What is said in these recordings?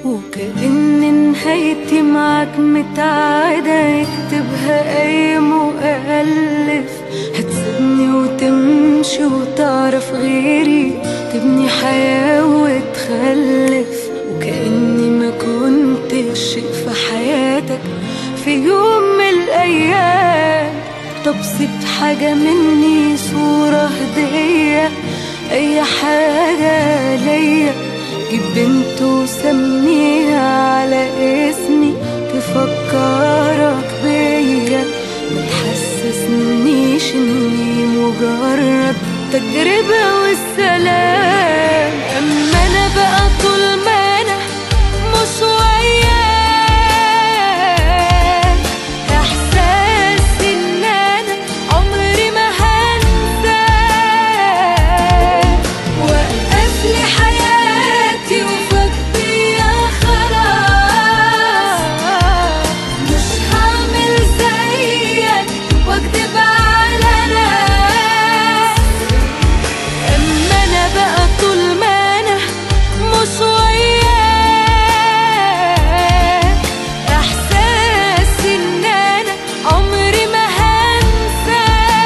وكأن نهايتي معاك متعادة يكتبها أي مؤلف هتسيبني وتمشي وتعرف غيري تبني حياة وتخلف وكأني ما كنتش شيء في حياتك في يوم من الأيام طب سيب حاجة مني صورة هدية أي حاجة ليا جيب بنت وسميها على اسمي تفكرك بيا ما تحسسنيش اني مجرد تجربة والسلام اما انا بقى طول ما انا مش وياك احساس ان انا عمري ما هنساك وقف لي حياتي وفضيها خلاص مش هعمل زيك واكدب على ناس اما انا بقى طول ما انا مش وياك احساس ان انا عمري ما هنساك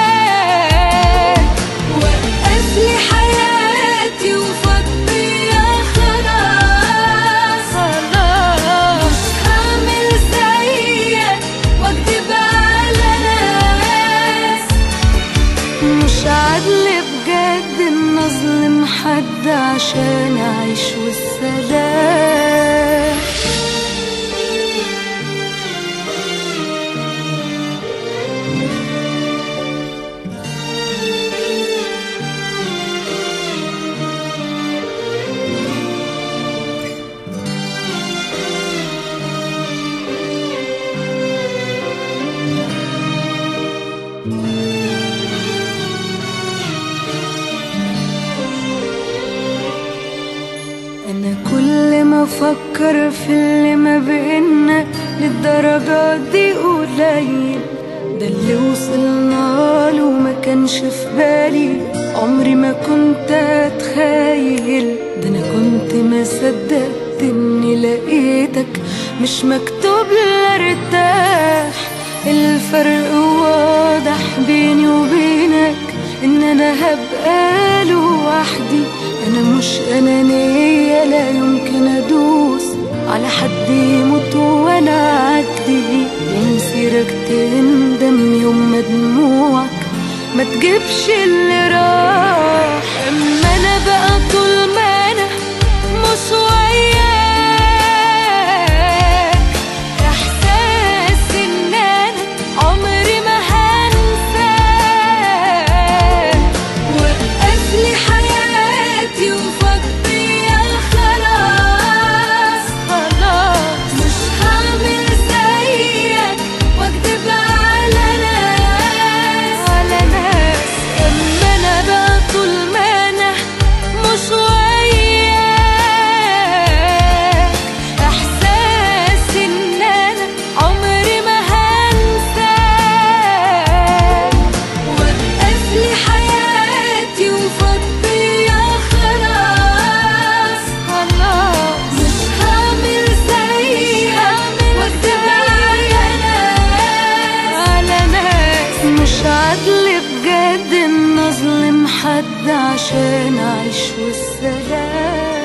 وقف لي حياتي وفضيها خلاص خلاص مش هعمل زيك واكدب على ناس مش عدل بجد ان اظلم حد عشان اعيش والسلام انا كل ما افكر في اللي ما بينا للدرجة دي قليل ده اللي وصلنا له ما كانش في بالي عمري ما كنت اتخيل ده انا كنت ما صدقت اني لقيتك مش مكتوب لي ارتاح الفرق واضح بيني وبينك ان انا هبقى لوحدي انا مش انانية لا يمكن ادوس على حد يموت وانا عدي ومسيرك تندم يوم ما دموعك ما تجيبش اللي راح اما انا بقى طول ما انا مش وياك احساس ان انا عمري ما هنساك وقف لي حياتي وفضيها خلاص خلاص مش هعمل زيك واكدب على ناس على ناس اما انا بقى طول ما انا مش وياك احساس ان انا عمري ما هنساك وقف لي حياتي وفضيها خلاص خلاص مش هعمل زيك واكدب على ناس على ناس مش عدل بجد ان اظلم حد عشان اعيش والسلام